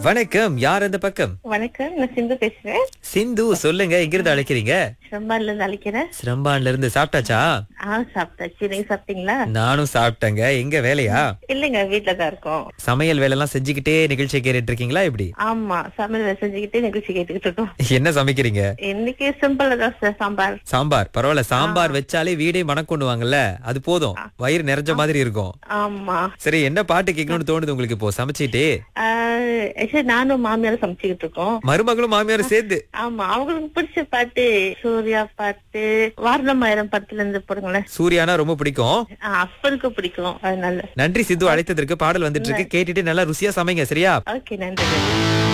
வணக்கம் யார் அந்த பக்கம் வணக்கம் நான் சிந்து பேசுறேன் சிந்து சொல்லுங்க எங்கிருந்து அழைக்கிறீங்க செம்பான்ல இருந்து அழைக்கிறேன் சிரம்பான்ல இருந்து சாப்பிட்டாச்சா ஆ சாப்பிட்டாச்சு நீங்க சாப்பிட்டீங்களா நானும் சாப்பிட்டேங்க எங்க வேலையா இல்லைங்க வீட்டுல தான் இருக்கோம் சமையல் வேலை எல்லாம் செஞ்சுக்கிட்டே நிகழ்ச்சி கேட்டுட்டு இருக்கீங்களா இப்படி ஆமா சமையல் வேலை செஞ்சுக்கிட்டு நிகழ்ச்சி கேட்டுக்கிட்டு இருக்கோம் என்ன சமைக்கிறீங்க இன்னைக்கு சிம்பிள் தான் சார் சாம்பார் சாம்பார் பரவாயில்ல சாம்பார் வச்சாலே வீடே மணக்கொண்டுவாங்கல்ல அது போதும் வயிறு நிறைஞ்ச மாதிரி இருக்கும் ஆமா சரி என்ன பாட்டு கேட்கணும்னு தோணுது உங்களுக்கு இப்போ சமைச்சிட்டு ஆக்சுவலி நானும் மாமியாரும் சமைச்சுக்கிட்டு இருக்கோம் மருமகளும் மாமியாரும் சேர்ந்து ஆமா அவங்களுக்கு பிடிச்ச பாட்டு சூர்யா பாட்டு வாரணமாயிரம் படத்துல இருந்து போடுங்களேன் சூர்யானா ரொம்ப பிடிக்கும் ஆ, அப்பனுக்கு பிடிக்கும் அதனால நன்றி சித்து அழைத்ததற்கு பாடல் வந்துட்டு இருக்கு கேட்டுட்டு நல்லா ருசியா சமைங்க சரியா ஓகே நன்றி